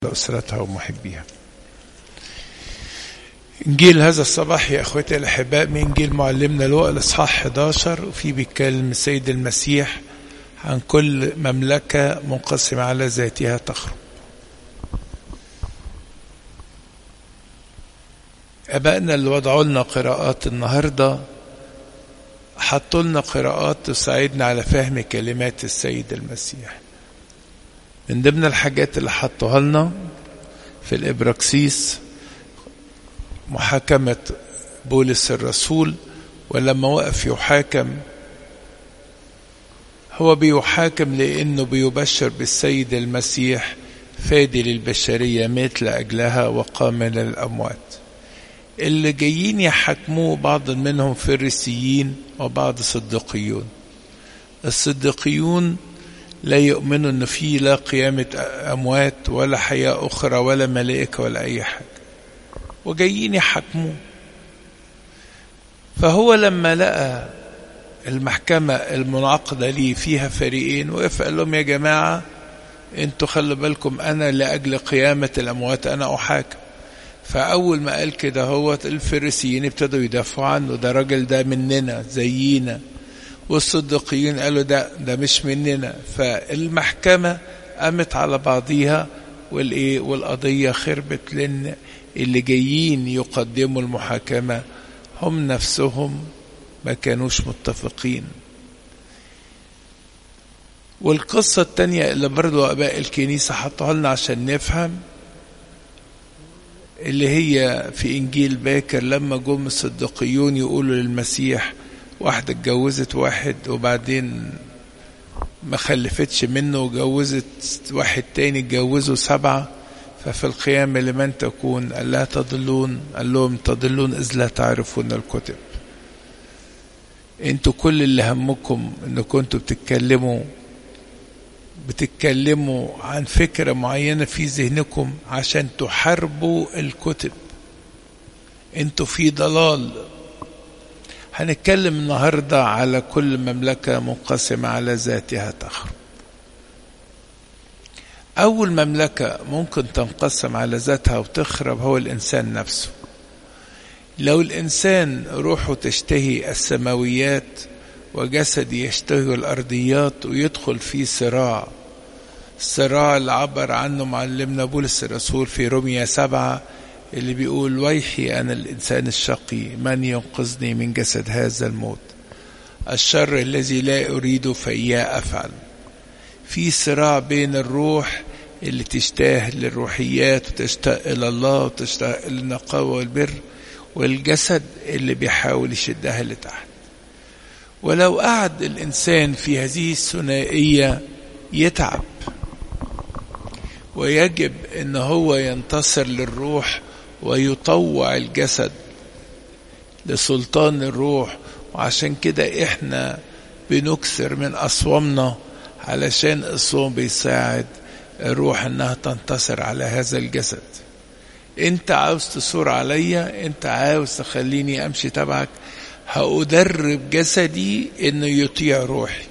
لأسرتها ومحبيها إنجيل هذا الصباح يا أخوتي الأحباء من إنجيل معلمنا لوقا الإصحاح 11 وفيه بيتكلم السيد المسيح عن كل مملكة منقسمة على ذاتها تخرب أبائنا اللي وضعوا لنا قراءات النهاردة حطوا لنا قراءات تساعدنا على فهم كلمات السيد المسيح من ضمن الحاجات اللي حطوها لنا في الإبراكسيس محاكمة بولس الرسول ولما وقف يحاكم هو بيحاكم لأنه بيبشر بالسيد المسيح فادي للبشرية مات لأجلها وقام من الأموات اللي جايين يحاكموه بعض منهم فريسيين وبعض صديقيون الصديقيون لا يؤمنوا ان في لا قيامة اموات ولا حياة اخرى ولا ملائكة ولا اي حاجة وجايين يحاكموه فهو لما لقى المحكمة المنعقدة ليه فيها فريقين وقف قال لهم يا جماعة انتوا خلوا بالكم انا لاجل قيامة الاموات انا احاكم فاول ما قال كده هو الفريسيين ابتدوا يدافعوا عنه ده راجل ده مننا زينا والصديقيين قالوا ده ده مش مننا فالمحكمة قامت على بعضيها والايه والقضية خربت لان اللي جايين يقدموا المحاكمة هم نفسهم ما كانوش متفقين والقصة التانية اللي برضو أباء الكنيسة حطوها لنا عشان نفهم اللي هي في إنجيل باكر لما جم الصديقيون يقولوا للمسيح واحدة اتجوزت واحد وبعدين ما خلفتش منه وجوزت واحد تاني اتجوزوا سبعة ففي القيامة لمن تكون قال لا تضلون قال لهم تضلون إذ لا تعرفون الكتب انتوا كل اللي همكم ان كنتوا بتتكلموا بتتكلموا عن فكرة معينة في ذهنكم عشان تحاربوا الكتب انتوا في ضلال هنتكلم النهاردة على كل مملكة منقسمة على ذاتها تخرب أول مملكة ممكن تنقسم على ذاتها وتخرب هو الإنسان نفسه لو الإنسان روحه تشتهي السماويات وجسد يشتهي الأرضيات ويدخل في صراع الصراع اللي عبر عنه معلمنا بولس الرسول في روميا سبعة اللي بيقول ويحي أنا الإنسان الشقي من ينقذني من جسد هذا الموت الشر الذي لا أريده فإياه أفعل في صراع بين الروح اللي تشتاق للروحيات وتشتاق إلى الله وتشتاق للنقاوة والبر والجسد اللي بيحاول يشدها لتحت ولو قعد الإنسان في هذه الثنائية يتعب ويجب ان هو ينتصر للروح ويطوع الجسد لسلطان الروح وعشان كده احنا بنكثر من اصوامنا علشان الصوم بيساعد الروح انها تنتصر على هذا الجسد انت عاوز تصور عليا انت عاوز تخليني امشي تبعك هأدرب جسدي انه يطيع روحي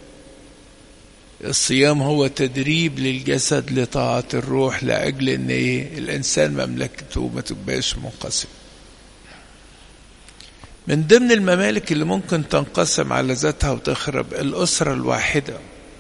الصيام هو تدريب للجسد لطاعة الروح لأجل أن إيه الإنسان مملكته ما تبقاش منقسم من ضمن الممالك اللي ممكن تنقسم على ذاتها وتخرب الأسرة الواحدة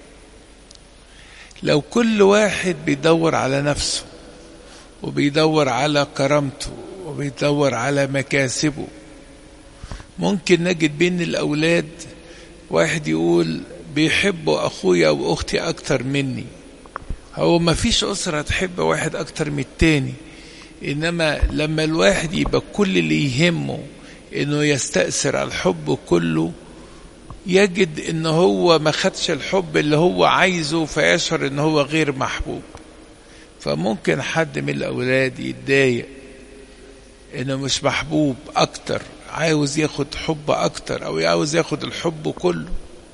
لو كل واحد بيدور على نفسه وبيدور على كرامته وبيدور على مكاسبه ممكن نجد بين الأولاد واحد يقول بيحبوا اخويا واختي اكتر مني هو ما فيش اسرة تحب واحد اكتر من التاني انما لما الواحد يبقى كل اللي يهمه انه يستأثر على الحب كله يجد ان هو ما خدش الحب اللي هو عايزه فيشعر ان هو غير محبوب فممكن حد من الاولاد يتضايق انه مش محبوب اكتر عاوز ياخد حب اكتر او عاوز ياخد الحب كله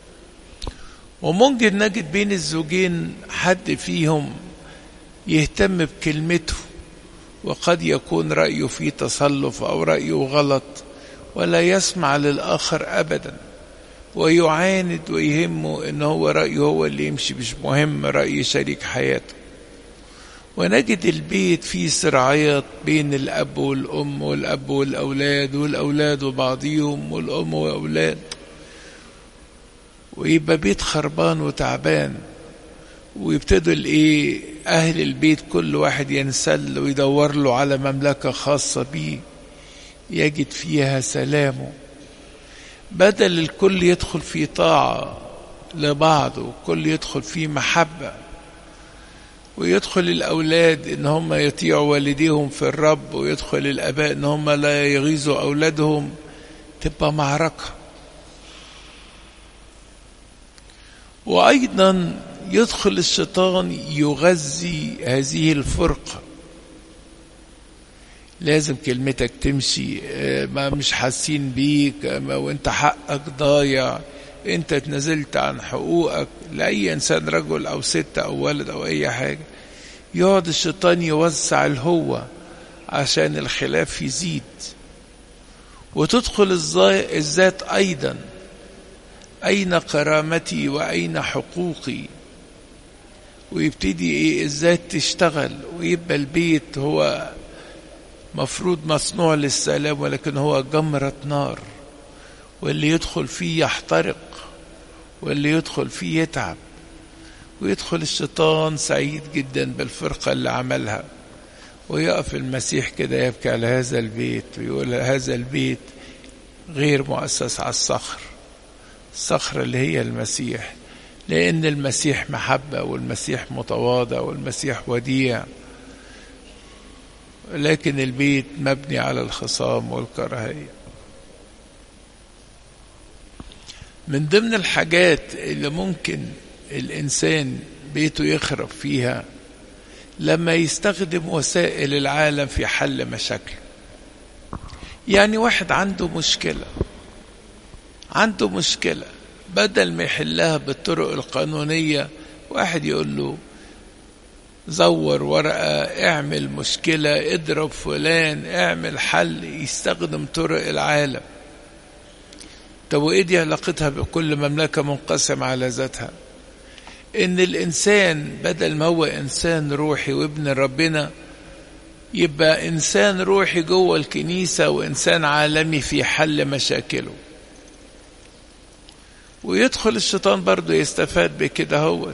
وممكن نجد بين الزوجين حد فيهم يهتم بكلمته وقد يكون رأيه فيه تصلف أو رأيه غلط ولا يسمع للآخر أبدا ويعاند ويهمه إن هو رأيه هو اللي يمشي مش مهم رأي شريك حياته ونجد البيت فيه صراعات بين الأب والأم والأب والأولاد والأولاد وبعضيهم والأم والأولاد ويبقى بيت خربان وتعبان ويبتدوا الايه اهل البيت كل واحد ينسل ويدور له على مملكه خاصه بيه يجد فيها سلامه بدل الكل يدخل في طاعه لبعض وكل يدخل في محبه ويدخل الاولاد ان هم يطيعوا والديهم في الرب ويدخل الاباء ان هم لا يغيظوا اولادهم تبقى معركه وايضا يدخل الشيطان يغذي هذه الفرقه لازم كلمتك تمشي ما مش حاسين بيك ما وانت حقك ضايع انت اتنزلت عن حقوقك لاي انسان رجل او ست او ولد او اي حاجه يقعد الشيطان يوسع الهوة عشان الخلاف يزيد وتدخل الذات ايضا اين كرامتي واين حقوقي ويبتدي ايه الذات تشتغل ويبقى البيت هو مفروض مصنوع للسلام ولكن هو جمرة نار واللي يدخل فيه يحترق واللي يدخل فيه يتعب ويدخل الشيطان سعيد جدا بالفرقة اللي عملها ويقف المسيح كده يبكي على هذا البيت ويقول هذا البيت غير مؤسس على الصخر الصخرة اللي هي المسيح لأن المسيح محبة والمسيح متواضع والمسيح وديع لكن البيت مبني على الخصام والكراهية من ضمن الحاجات اللي ممكن الإنسان بيته يخرب فيها لما يستخدم وسائل العالم في حل مشاكله يعني واحد عنده مشكلة عنده مشكلة بدل ما يحلها بالطرق القانونية واحد يقول له زور ورقة اعمل مشكلة اضرب فلان اعمل حل يستخدم طرق العالم طب وايه دي علاقتها بكل مملكة منقسمة على ذاتها ان الانسان بدل ما هو انسان روحي وابن ربنا يبقى انسان روحي جوه الكنيسة وانسان عالمي في حل مشاكله ويدخل الشيطان برضه يستفاد بكده هوت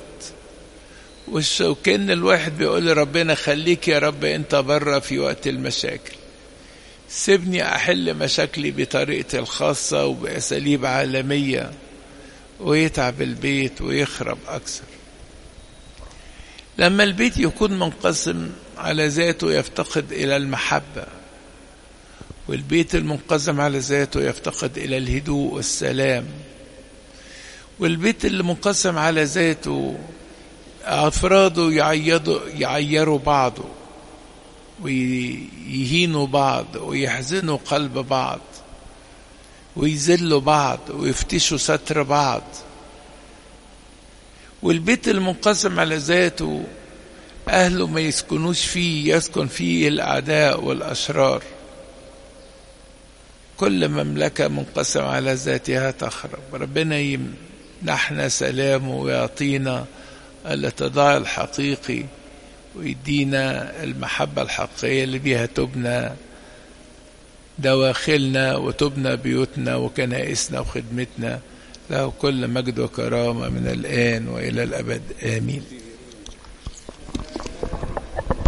وكأن الواحد بيقول لربنا خليك يا رب انت بره في وقت المشاكل سيبني احل مشاكلي بطريقتي الخاصة وبأساليب عالمية ويتعب البيت ويخرب أكثر لما البيت يكون منقسم على ذاته يفتقد إلى المحبة والبيت المنقسم على ذاته يفتقد إلى الهدوء والسلام والبيت اللي منقسم على ذاته أفراده يعيدوا يعيروا بعضه ويهينوا بعض ويحزنوا قلب بعض ويذلوا بعض ويفتشوا ستر بعض والبيت المنقسم على ذاته أهله ما يسكنوش فيه يسكن فيه الأعداء والأشرار كل مملكة منقسمة على ذاتها تخرب ربنا يمنحنا سلامه ويعطينا الاتضاع الحقيقي ويدينا المحبة الحقيقية اللي بيها تبنى دواخلنا وتبنى بيوتنا وكنائسنا وخدمتنا له كل مجد وكرامة من الآن وإلى الأبد آمين